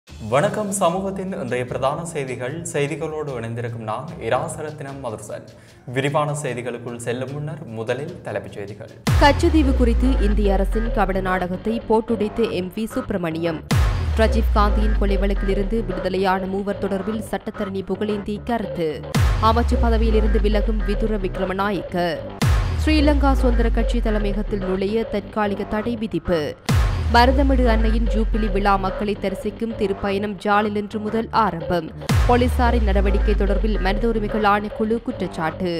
வணக்கம் சமூகத்தின் இன்றைய பிரதான செய்திகள் செய்திகளோடு இணைந்திருக்கும் நான் இராசரத்தினம் மதுர்சன் விரிவான செய்திகளுக்குள் செல்லும் முன்னர் முதலில் தலைப்புச் செய்திகள் கச்சத்தீவு குறித்து இந்திய அரசின் கபட நாடகத்தை போட்டுடைத்த எம் வி சுப்பிரமணியம் ராஜீவ் காந்தியின் கொலை வழக்கிலிருந்து விடுதலையான மூவர் தொடர்பில் சட்டத்தரணி புகழேந்தி கருத்து அமைச்சு பதவியிலிருந்து விலகும் விதுர விக்ரமநாயக்க ஸ்ரீலங்கா சுதந்திர கட்சி தலைமையகத்தில் நுழைய தற்காலிக தடை விதிப்பு மருதமிடு அன்னையின் ஜூபிலி விழா மக்களை தரிசிக்கும் திருப்பயணம் ஜாலில் இன்று முதல் ஆரம்பம் போலீசாரின் நடவடிக்கை தொடர்பில் மனித உரிமைகள் ஆணைக்குழு குற்றச்சாட்டு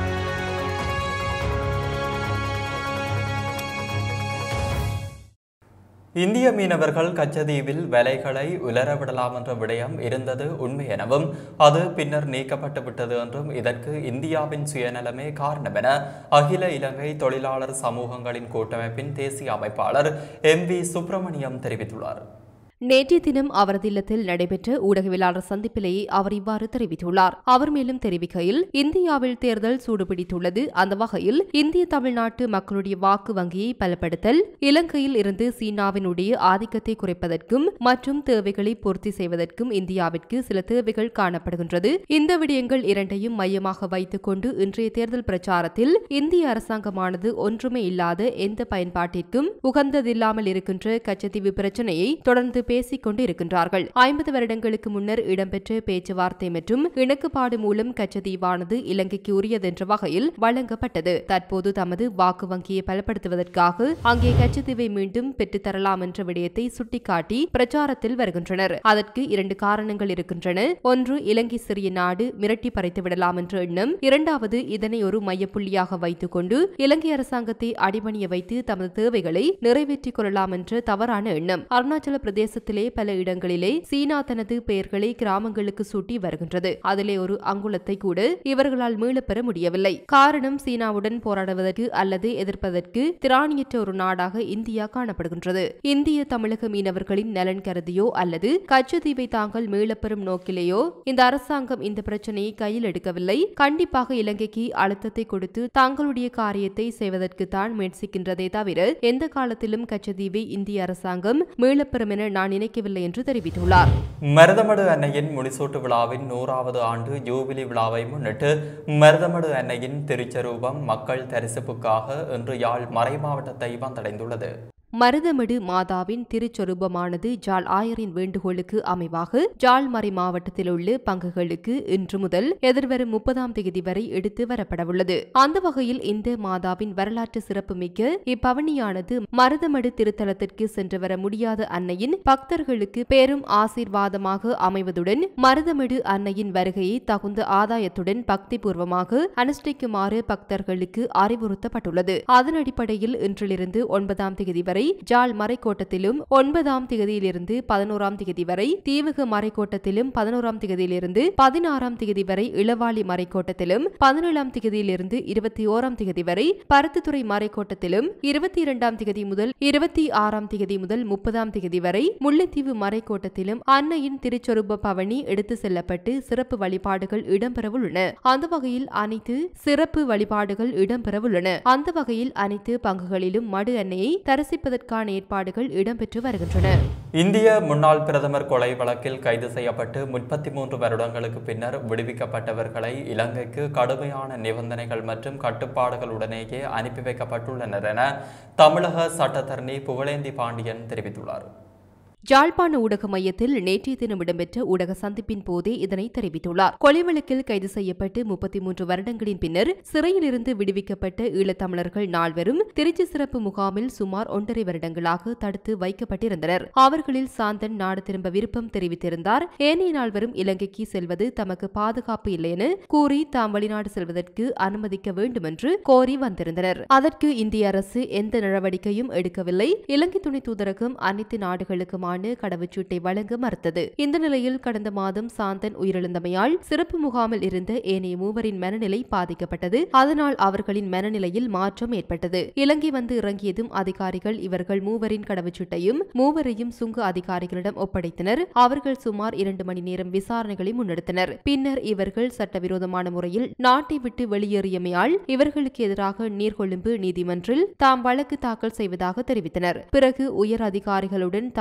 இந்திய மீனவர்கள் கச்சதீவில் வலைகளை உலரவிடலாம் என்ற விடயம் இருந்தது உண்மை எனவும் அது பின்னர் நீக்கப்பட்டு விட்டது என்றும் இதற்கு இந்தியாவின் சுயநலமே காரணம் என அகில இலங்கை தொழிலாளர் சமூகங்களின் கூட்டமைப்பின் தேசிய அமைப்பாளர் எம் வி சுப்பிரமணியம் தெரிவித்துள்ளார் நேற்றைய தினம் அவரது இல்லத்தில் நடைபெற்ற ஊடகவியலாளர் சந்திப்பிலேயே அவர் இவ்வாறு தெரிவித்துள்ளார் அவர் மேலும் தெரிவிக்கையில் இந்தியாவில் தேர்தல் சூடுபிடித்துள்ளது அந்த வகையில் இந்திய தமிழ்நாட்டு மக்களுடைய வாக்கு வங்கியை பலப்படுத்தல் இலங்கையில் இருந்து சீனாவினுடைய ஆதிக்கத்தை குறைப்பதற்கும் மற்றும் தேவைகளை பூர்த்தி செய்வதற்கும் இந்தியாவிற்கு சில தேவைகள் காணப்படுகின்றது இந்த விடயங்கள் இரண்டையும் மையமாக வைத்துக் கொண்டு இன்றைய தேர்தல் பிரச்சாரத்தில் இந்திய அரசாங்கமானது ஒன்றுமே இல்லாத எந்த பயன்பாட்டிற்கும் உகந்ததில்லாமல் இருக்கின்ற கச்சத்தீவு பிரச்சனையை தொடர்ந்து பேசிக் கொண்டு இருக்கின்றார்கள் ஐம்பது வருடங்களுக்கு முன்னர் இடம்பெற்ற பேச்சுவார்த்தை மற்றும் இணக்குப்பாடு மூலம் கச்சத்தீவானது இலங்கைக்கு உரியதென்ற வகையில் வழங்கப்பட்டது தற்போது தமது வாக்கு வங்கியை பலப்படுத்துவதற்காக அங்கே கச்சத்தீவை மீண்டும் பெற்றுத் தரலாம் என்ற விடயத்தை சுட்டிக்காட்டி பிரச்சாரத்தில் வருகின்றனர் அதற்கு இரண்டு காரணங்கள் இருக்கின்றன ஒன்று இலங்கை சிறிய நாடு மிரட்டி பறித்து விடலாம் என்ற எண்ணம் இரண்டாவது இதனை ஒரு மையப்புள்ளியாக வைத்துக் கொண்டு இலங்கை அரசாங்கத்தை அடிபணிய வைத்து தமது தேவைகளை நிறைவேற்றிக் கொள்ளலாம் என்ற தவறான எண்ணம் அருணாச்சல பிரதேசத்திலே பல இடங்களிலே சீனா தனது பெயர்களை கிராமங்களுக்கு சூட்டி வருகின்றது அதிலே ஒரு அங்குலத்தை கூட இவர்களால் மீளப் பெற முடியவில்லை காரணம் சீனாவுடன் போராடுவதற்கு அல்லது எதிர்ப்பதற்கு திராணியற்ற ஒரு நாடாக இந்தியா காணப்படுகின்றது இந்திய தமிழக மீனவர்களின் நலன் கருதியோ அல்லது கச்சத்தீவை தாங்கள் மீளப்பெறும் நோக்கிலேயோ இந்த அரசாங்கம் இந்த பிரச்சனையை கையில் எடுக்கவில்லை கண்டிப்பாக இலங்கைக்கு அழுத்தத்தை கொடுத்து தங்களுடைய காரியத்தை செய்வதற்கு தான் முயற்சிக்கின்றதே தவிர எந்த காலத்திலும் கச்சத்தீவை இந்திய அரசாங்கம் மீளப்பெறும் என நான் நினைக்கவில்லை என்று தெரிவித்துள்ளார் மருதமடு அன்னையின் முடிசூட்டு விழாவின் நூறாவது ஆண்டு ஜூபிலி விழாவை முன்னிட்டு மருதமடு அன்னையின் திருச்சரூபம் மக்கள் தரிசிப்புக்காக இன்று யாழ் மறை மாவட்டத்தை வந்தடைந்துள்ளது மருதமிடு மாதாவின் திருச்சொரூபமானது ஜாழ் ஆயரின் வேண்டுகோளுக்கு அமைவாக ஜாழ்மறை மாவட்டத்தில் உள்ள பங்குகளுக்கு இன்று முதல் எதிர்வரும் முப்பதாம் தேதி வரை எடுத்து வரப்படவுள்ளது அந்த வகையில் இந்த மாதாவின் வரலாற்று சிறப்புமிக்க இப்பவனியானது மருதமடு திருத்தலத்திற்கு சென்று வர முடியாத அன்னையின் பக்தர்களுக்கு பெரும் ஆசீர்வாதமாக அமைவதுடன் மருதமிடு அன்னையின் வருகையை தகுந்த ஆதாயத்துடன் பக்தி பூர்வமாக அனுஷ்டிக்குமாறு பக்தர்களுக்கு அறிவுறுத்தப்பட்டுள்ளது அதன் அடிப்படையில் இன்றிலிருந்து ஒன்பதாம் தேதி வரை ஜாழ் மறைக்கோட்டத்திலும் ஒன்பதாம் திகதியிலிருந்து பதினோராம் திகதி வரை தீவக மறைக்கோட்டத்திலும் பதினோராம் திகதியிலிருந்து பதினாறாம் திகதி வரை இளவாளி மறைக்கோட்டத்திலும் பதினேழாம் திகதியிலிருந்து இருபத்தி ஓராம் திகதி வரை பருத்தித்துறை மறைக்கோட்டத்திலும் இருபத்தி இரண்டாம் திகதி முதல் இருபத்தி ஆறாம் திகதி முதல் முப்பதாம் திகதி வரை முல்லைத்தீவு மறைக்கோட்டத்திலும் அன்னையின் திருச்சொரூப பவனி எடுத்து செல்லப்பட்டு சிறப்பு வழிபாடுகள் இடம்பெறவுள்ளன அந்த வகையில் அனைத்து சிறப்பு வழிபாடுகள் இடம்பெறவுள்ளன அந்த வகையில் அனைத்து பங்குகளிலும் மடு அன்னையை தரிசிப்பதற்கான ஏற்பாடுகள் இடம்பெற்று வருகின்றன இந்திய முன்னாள் பிரதமர் கொலை வழக்கில் கைது செய்யப்பட்டு முப்பத்தி மூன்று வருடங்களுக்கு பின்னர் விடுவிக்கப்பட்டவர்களை இலங்கைக்கு கடுமையான நிபந்தனைகள் மற்றும் கட்டுப்பாடுகளுடனேயே அனுப்பி வைக்கப்பட்டுள்ளனர் என தமிழக சட்டத்தரணி புகழேந்தி பாண்டியன் தெரிவித்துள்ளார் ஜாழ்ப்பாண ஊடக மையத்தில் நேற்றைய தினம் இடம்பெற்ற ஊடக சந்திப்பின் போதே இதனை தெரிவித்துள்ளார் கொலை வழக்கில் கைது செய்யப்பட்டு முப்பத்தி மூன்று வருடங்களின் பின்னர் சிறையிலிருந்து விடுவிக்கப்பட்ட ஈழத்தமிழர்கள் நால்வரும் திருச்சி சிறப்பு முகாமில் சுமார் ஒன்றரை வருடங்களாக தடுத்து வைக்கப்பட்டிருந்தனர் அவர்களில் சாந்தன் நாடு திரும்ப விருப்பம் தெரிவித்திருந்தார் ஏனைய நால்வரும் இலங்கைக்கு செல்வது தமக்கு பாதுகாப்பு இல்லை என கூறி தாம் வெளிநாடு செல்வதற்கு அனுமதிக்க வேண்டும் என்று கோரி வந்திருந்தனர் அதற்கு இந்திய அரசு எந்த நடவடிக்கையும் எடுக்கவில்லை இலங்கை துணை தூதரகம் அனைத்து நாடுகளுக்குமான கடவுச்சீட்டை வழங்க மறுத்தது இந்த நிலையில் கடந்த மாதம் சாந்தன் உயிரிழந்தமையால் சிறப்பு முகாமில் இருந்த ஏனைய மூவரின் மனநிலை பாதிக்கப்பட்டது அதனால் அவர்களின் மனநிலையில் மாற்றம் ஏற்பட்டது இலங்கை வந்து இறங்கியதும் அதிகாரிகள் இவர்கள் மூவரின் கடவுச்சீட்டையும் மூவரையும் சுங்க அதிகாரிகளிடம் ஒப்படைத்தனர் அவர்கள் சுமார் இரண்டு மணி நேரம் விசாரணைகளை முன்னெடுத்தனர் பின்னர் இவர்கள் சட்டவிரோதமான முறையில் நாட்டை விட்டு வெளியேறியமையால் இவர்களுக்கு எதிராக நீர்கொழும்பு நீதிமன்றில் தாம் வழக்கு தாக்கல் செய்வதாக தெரிவித்தனர் பிறகு உயர் அதிகாரிகளுடன் தாம் கலந்து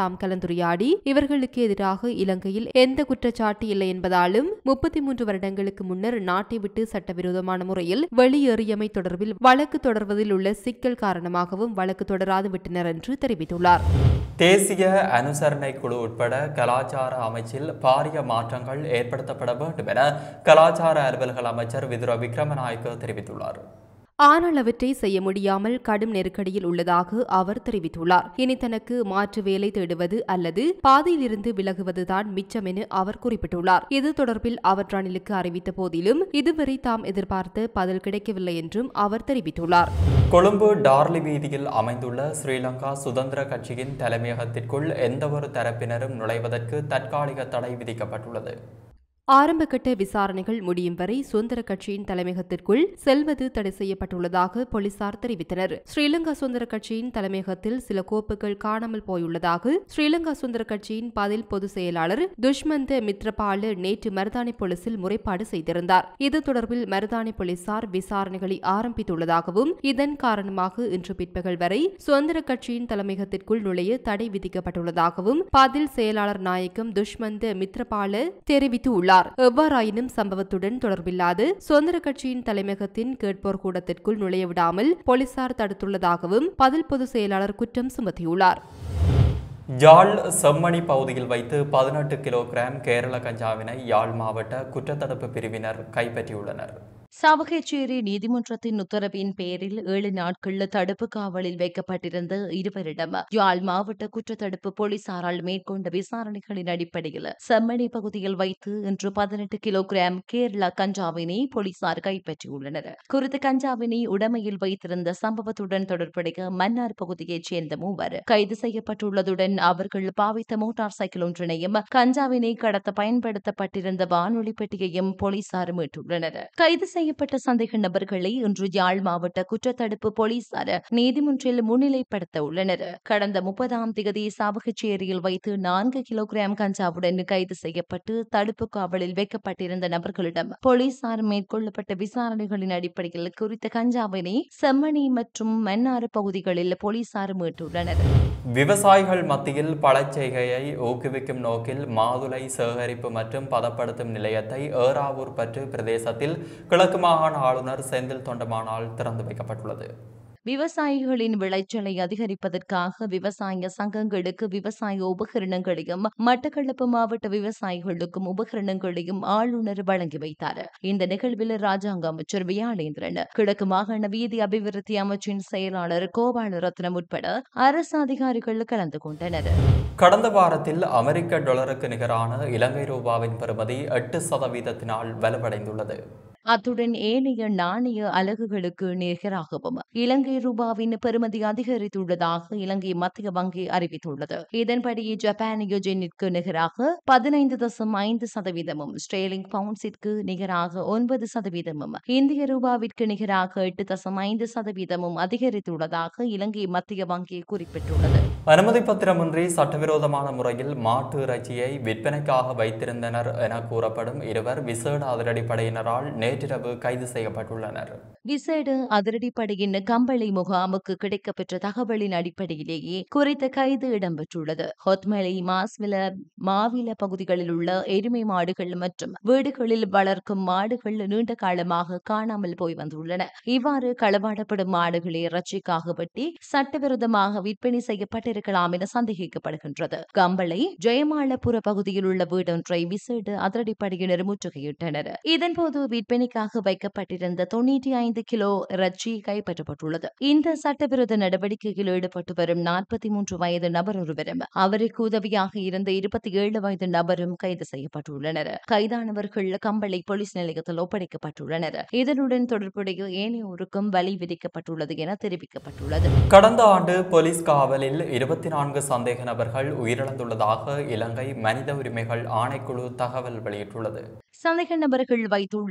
கலந்துரையாடி இவர்களுக்கு எதிராக இலங்கையில் எந்த குற்றச்சாட்டு இல்லை என்பதாலும் முப்பத்தி மூன்று வருடங்களுக்கு முன்னர் நாட்டை விட்டு சட்டவிரோதமான முறையில் வெளியேறியமை தொடர்பில் வழக்கு தொடர்வதில் உள்ள சிக்கல் காரணமாகவும் வழக்கு தொடராது விட்டனர் என்று தெரிவித்துள்ளார் தேசிய அனுசரணை குழு உட்பட கலாச்சார அமைச்சில் பாரிய மாற்றங்கள் ஏற்படுத்தப்பட வேண்டும் என கலாச்சார அலுவல்கள் அமைச்சர் விதுர விக்ரமநாயக்க தெரிவித்துள்ளார் ஆனால் அவற்றை செய்ய முடியாமல் கடும் நெருக்கடியில் உள்ளதாக அவர் தெரிவித்துள்ளார் இனி தனக்கு மாற்று வேலை தேடுவது அல்லது பாதையிலிருந்து விலகுவதுதான் மிச்சம் என அவர் குறிப்பிட்டுள்ளார் இது தொடர்பில் அவர் ரணிலுக்கு அறிவித்த போதிலும் இதுவரை தாம் எதிர்பார்த்த பதில் கிடைக்கவில்லை என்றும் அவர் தெரிவித்துள்ளார் கொழும்பு டார்லி வீதியில் அமைந்துள்ள ஸ்ரீலங்கா சுதந்திர கட்சியின் தலைமையகத்திற்குள் எந்தவொரு தரப்பினரும் நுழைவதற்கு தற்காலிக தடை விதிக்கப்பட்டுள்ளது ஆரம்பகட்ட விசாரணைகள் முடியும் வரை சுதந்திர கட்சியின் தலைமையகத்திற்குள் செல்வது தடை செய்யப்பட்டுள்ளதாக போலீசார் தெரிவித்தனர் ஸ்ரீலங்கா சுதந்திர கட்சியின் தலைமையகத்தில் சில கோப்புகள் காணாமல் போயுள்ளதாக ஸ்ரீலங்கா சுதந்திர கட்சியின் பதில் பொதுச் செயலாளர் துஷ்மந்த மித்ரபால நேற்று மருதானி போலீசில் முறைப்பாடு செய்திருந்தார் இது தொடர்பில் மருதானி போலீசார் விசாரணைகளை ஆரம்பித்துள்ளதாகவும் இதன் காரணமாக இன்று பிற்பகல் வரை சுதந்திர கட்சியின் தலைமையகத்திற்குள் நுழைய தடை விதிக்கப்பட்டுள்ளதாகவும் பதில் செயலாளர் நாயகம் துஷ்மந்த மித்ரபால தெரிவித்துள்ளார் எவ்வாறாயினும் சம்பவத்துடன் தொடர்பில்லாது சுதந்திர கட்சியின் தலைமையகத்தின் கேட்போர் கூடத்திற்குள் நுழைய விடாமல் போலீசார் தடுத்துள்ளதாகவும் பதில் பொதுச் செயலாளர் குற்றம் சுமத்தியுள்ளார் யாழ் செம்மணி பகுதியில் வைத்து பதினெட்டு கிலோகிராம் கேரள கஞ்சாவினை யாழ் மாவட்ட குற்றத்தடுப்பு பிரிவினர் கைப்பற்றியுள்ளனர் சாவகச்சேரி நீதிமன்றத்தின் உத்தரவின் பேரில் ஏழு நாட்கள் தடுப்பு காவலில் வைக்கப்பட்டிருந்த இருவரிடம் யாழ் மாவட்ட குற்றத்தடுப்பு போலீசாரால் மேற்கொண்ட விசாரணைகளின் அடிப்படையில் செம்மணி பகுதியில் வைத்து இன்று பதினெட்டு கிலோகிராம் கேரளா கஞ்சாவினை போலீசார் கைப்பற்றியுள்ளனர் குறித்த கஞ்சாவினை உடமையில் வைத்திருந்த சம்பவத்துடன் தொடர்புடைய மன்னார் பகுதியைச் சேர்ந்த மூவர் கைது செய்யப்பட்டுள்ளதுடன் அவர்கள் பாவித்த மோட்டார் சைக்கிள் ஒன்றினையும் கஞ்சாவினை கடத்த பயன்படுத்தப்பட்டிருந்த வானொலி பெட்டியையும் போலீசார் மீட்டுள்ளனர் கைது செய்யப்பட்ட சந்தேக நபர்களை இன்று யாழ் மாவட்ட குற்றத்தடுப்பு போலீசார் நீதிமன்றில் முன்னிலைப்படுத்த உள்ளனர் கடந்த முப்பதாம் தேதி சாவகச்சேரியில் வைத்து நான்கு கிலோகிராம் கஞ்சாவுடன் கைது செய்யப்பட்டு தடுப்பு காவலில் வைக்கப்பட்டிருந்த நபர்களிடம் போலீசார் மேற்கொள்ளப்பட்ட விசாரணைகளின் அடிப்படையில் குறித்த கஞ்சாவினை செம்மணி மற்றும் மன்னாறு பகுதிகளில் போலீசார் மீட்டுள்ளனர் விவசாயிகள் மத்தியில் பழச்செய்கையை ஊக்குவிக்கும் நோக்கில் மாதுளை சேகரிப்பு மற்றும் பதப்படுத்தும் நிலையத்தை ஏறாவூர் பற்று பிரதேசத்தில் கிழக்கு மாகாண ஆளுநர் செந்தில் தொண்டமானால் திறந்து வைக்கப்பட்டுள்ளது விவசாயிகளின் விளைச்சலை அதிகரிப்பதற்காக விவசாய சங்கங்களுக்கு விவசாய உபகரணங்களையும் மட்டக்களப்பு மாவட்ட விவசாயிகளுக்கும் உபகரணங்களையும் ஆளுநர் வழங்கி வைத்தார் இந்த நிகழ்வில் ராஜாங்க அமைச்சர் வியாழேந்திரன் கிழக்கு மாகாண வீதி அபிவிருத்தி அமைச்சின் செயலாளர் கோபால ரத்னம் உட்பட அரசு அதிகாரிகள் கலந்து கொண்டனர் கடந்த வாரத்தில் அமெரிக்க டாலருக்கு நிகரான இலங்கை ரூபாவின் பெறுமதி எட்டு சதவீதத்தினால் வலுவடைந்துள்ளது அத்துடன் ஏனைய நாணய அலகுகளுக்கு நிகராகவும் இலங்கை ரூபாவின் பெறுமதி அதிகரித்துள்ளதாக இலங்கை மத்திய வங்கி அறிவித்துள்ளது இதன்படி ஜப்பானிய ஜென்னிற்கு நிகராக பதினைந்து தசம் ஐந்து சதவீதமும் ஸ்ட்ரேலிங் பவுண்ட்ஸிற்கு நிகராக ஒன்பது சதவீதமும் இந்திய ரூபாவிற்கு நிகராக எட்டு தசம் ஐந்து சதவீதமும் அதிகரித்துள்ளதாக இலங்கை மத்திய வங்கி குறிப்பிட்டுள்ளது அனுமதி பத்திரமின்றி சட்டவிரோதமான முறையில் மாட்டு இறைச்சியை விற்பனைக்காக வைத்திருந்தனர் என கூறப்படும் இருவர் விசேட அதிரடிப்படையினரால் நேற்றிரவு கைது செய்யப்பட்டுள்ளனர் விசேட அதிரடிப்படையின் கம்பளை முகாமுக்கு கிடைக்கப்பெற்ற தகவலின் அடிப்படையிலேயே குறித்த கைது இடம்பெற்றுள்ளது ஹொத்மலை மாஸ்வில மாவில பகுதிகளில் உள்ள எருமை மாடுகள் மற்றும் வீடுகளில் வளர்க்கும் மாடுகள் நீண்ட காலமாக காணாமல் போய் வந்துள்ளன இவ்வாறு களவாடப்படும் மாடுகளை இறைச்சிக்காக வெட்டி சட்டவிரோதமாக விற்பனை செய்யப்பட்டிருக்கலாம் என சந்தேகிக்கப்படுகின்றது கம்பளை ஜெயமாலபுர பகுதியில் உள்ள வீடொன்றை விசேட அதிரடிப்படையினர் முற்றுகையிட்டனர் இதன்போது விற்பனைக்காக வைக்கப்பட்டிருந்த தொன்னூற்றி ஐந்து கிலோ இறைச்சி கைப்பற்றப்பட்டுள்ளது இந்த சட்டவிரோத நடவடிக்கையில் ஈடுபட்டு வரும் நாற்பத்தி மூன்று வயது நபர் ஒருவரும் அவருக்கு உதவியாக இருந்த இருபத்தி ஏழு வயது நபரும் கைது செய்யப்பட்டுள்ளனர் கைதானவர்கள் கம்பளை போலீஸ் நிலையத்தில் ஒப்படைக்கப்பட்டுள்ளனர் இதனுடன் தொடர்புடைய ஏனையோருக்கும் வலி விதிக்கப்பட்டுள்ளது என தெரிவிக்கப்பட்டுள்ளது கடந்த ஆண்டு போலீஸ் காவலில் இருபத்தி நான்கு சந்தேக நபர்கள் உயிரிழந்துள்ளதாக இலங்கை மனித உரிமைகள் ஆணைக்குழு தகவல் வெளியிட்டுள்ளது சந்தேக நபர்கள் வைத்துள்ள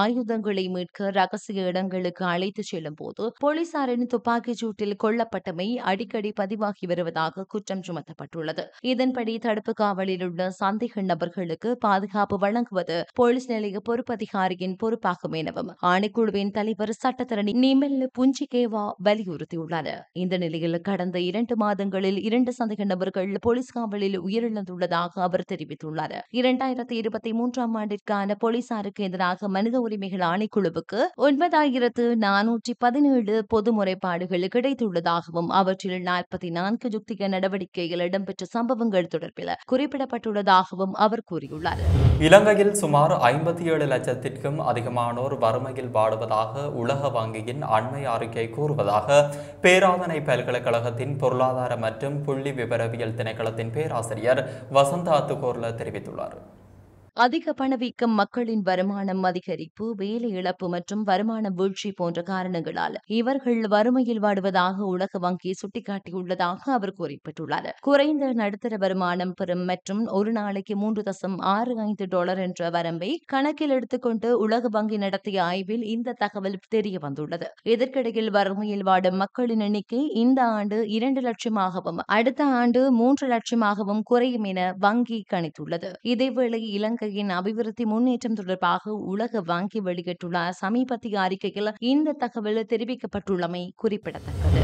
ஆயுதங்களை மீட்க ரகசிய இடங்களுக்கு அழைத்துச் செல்லும் போது போலீசாரின் துப்பாக்கிச் சூட்டில் கொல்லப்பட்டமை அடிக்கடி பதிவாகி வருவதாக குற்றம் சுமத்தப்பட்டுள்ளது இதன்படி தடுப்பு காவலில் உள்ள சந்தேக நபர்களுக்கு பாதுகாப்பு வழங்குவது போலீஸ் நிலைய பொறுப்பதிகாரியின் பொறுப்பாகும் எனவும் ஆணைக்குழுவின் தலைவர் சட்டத்தரணி நிமெல் புஞ்சிகேவா வலியுறுத்தியுள்ளார் இந்த நிலையில் கடந்த இரண்டு மாதங்களில் இரண்டு சந்தேக நபர்கள் போலீஸ் காவலில் உயிரிழந்துள்ளதாக அவர் தெரிவித்துள்ளார் இரண்டாயிரத்தி இருபத்தி மூன்றாம் ஆண்டிற்கான போலீசாருக்கு எதிராக மனித உரிமைகள் ஆணைக்குழுவுக்கு ஒன்பதாயிரத்து நானூற்றி பதினேழு பொது முறைப்பாடுகள் கிடைத்துள்ளதாகவும் அவற்றில் நாற்பத்தி நான்கு யுக்திக நடவடிக்கைகள் இடம்பெற்ற சம்பவங்கள் தொடர்பில் குறிப்பிடப்பட்டுள்ளதாகவும் அவர் கூறியுள்ளார் இலங்கையில் சுமார் ஐம்பத்தி ஏழு லட்சத்திற்கும் அதிகமானோர் வறுமையில் வாடுவதாக உலக வங்கியின் அண்மை அறிக்கை கூறுவதாக பேராதனை பல்கலைக்கழகத்தின் பொருளாதார மற்றும் புள்ளி விவரவியல் திணைக்களத்தின் பேராசிரியர் வசந்த அத்துகோர்ல தெரிவித்துள்ளார் அதிக பணவீக்கம் மக்களின் வருமானம் அதிகரிப்பு வேலை இழப்பு மற்றும் வருமான வீழ்ச்சி போன்ற காரணங்களால் இவர்கள் வறுமையில் வாடுவதாக உலக வங்கி சுட்டிக்காட்டியுள்ளதாக அவர் குறிப்பிட்டுள்ளார் குறைந்த நடுத்தர வருமானம் பெறும் மற்றும் ஒரு நாளைக்கு மூன்று தசம் ஆறு ஐந்து டாலர் என்ற வரம்பை கணக்கில் எடுத்துக்கொண்டு உலக வங்கி நடத்திய ஆய்வில் இந்த தகவல் தெரிய வந்துள்ளது இதற்கிடையில் வறுமையில் வாடும் மக்களின் எண்ணிக்கை இந்த ஆண்டு இரண்டு லட்சமாகவும் அடுத்த ஆண்டு மூன்று லட்சமாகவும் குறையும் என வங்கி கணித்துள்ளது இதேவேளை இலங்கை இலங்கையின் அபிவிருத்தி முன்னேற்றம் தொடர்பாக உலக வங்கி வெளியிட்டுள்ள சமீபத்திய அறிக்கையில் இந்த தகவல் தெரிவிக்கப்பட்டுள்ளமை குறிப்பிடத்தக்கது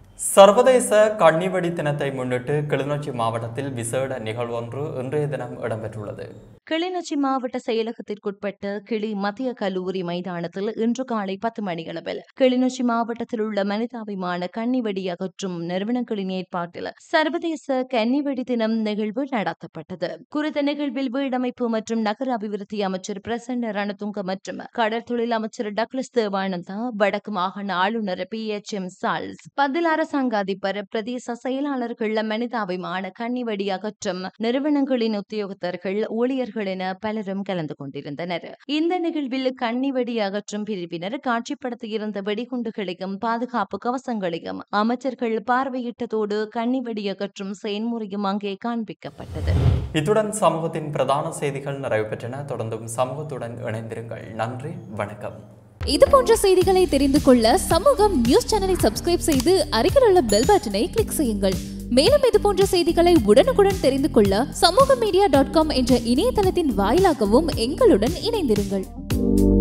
சர்வதேச கன்னிவெடி தினத்தை முன்னிட்டு கிளிநொச்சி மாவட்டத்தில் விசேட நிகழ்வொன்று இன்றைய தினம் இடம்பெற்றுள்ளது கிளிநொச்சி மாவட்ட செயலகத்திற்குட்பட்ட கிளி மத்திய கல்லூரி மைதானத்தில் இன்று காலை பத்து மணியளவில் கிளிநொச்சி மாவட்டத்தில் உள்ள மனிதாபிமான கன்னிவெடி அகற்றும் நிறுவனங்களின் ஏற்பாட்டில் சர்வதேச கன்னிவெடி தினம் நிகழ்வு நடத்தப்பட்டது குறித்த நிகழ்வில் வீடமைப்பு மற்றும் நகர அபிவிருத்தி அமைச்சர் பிரசன்ன ரணதுங்க மற்றும் கடற்தொழில் அமைச்சர் டக்ளஸ் தேவானந்தா வடக்கு மாகாண ஆளுநர் பி எச் எம் சால்ஸ் பதில் அரசாங்க அதிபர் பிரதேச செயலாளர்கள் மனிதாபிமான கன்னிவெடி அகற்றும் நிறுவனங்களின் உத்தியோகத்தர்கள் ஊழியர்கள் என பலரும் கலந்து கொண்டிருந்தனர் இந்த நிகழ்வில் கன்னிவெடி அகற்றும் பிரிவினர் காட்சிப்படுத்தியிருந்த வெடிகுண்டுகளையும் பாதுகாப்பு கவசங்களையும் அமைச்சர்கள் பார்வையிட்டதோடு கன்னிவெடி அகற்றும் செயல்முறையும் அங்கே காண்பிக்கப்பட்டது இத்துடன் சமூகத்தின் பிரதான செய்திகள் நிறைவு பெற்றன தொடர்ந்தும் சமூகத்துடன் இணைந்திருங்கள் நன்றி வணக்கம் இது போன்ற செய்திகளை தெரிந்து கொள்ள சமூகம் நியூஸ் சேனலை சப்ஸ்கிரைப் செய்து அருகில் உள்ள பெல் பட்டனை கிளிக் செய்யுங்கள் மேலும் இது போன்ற செய்திகளை உடனுக்குடன் தெரிந்து கொள்ள சமூக மீடியா டாட் காம் என்ற இணையதளத்தின் வாயிலாகவும் எங்களுடன் இணைந்திருங்கள்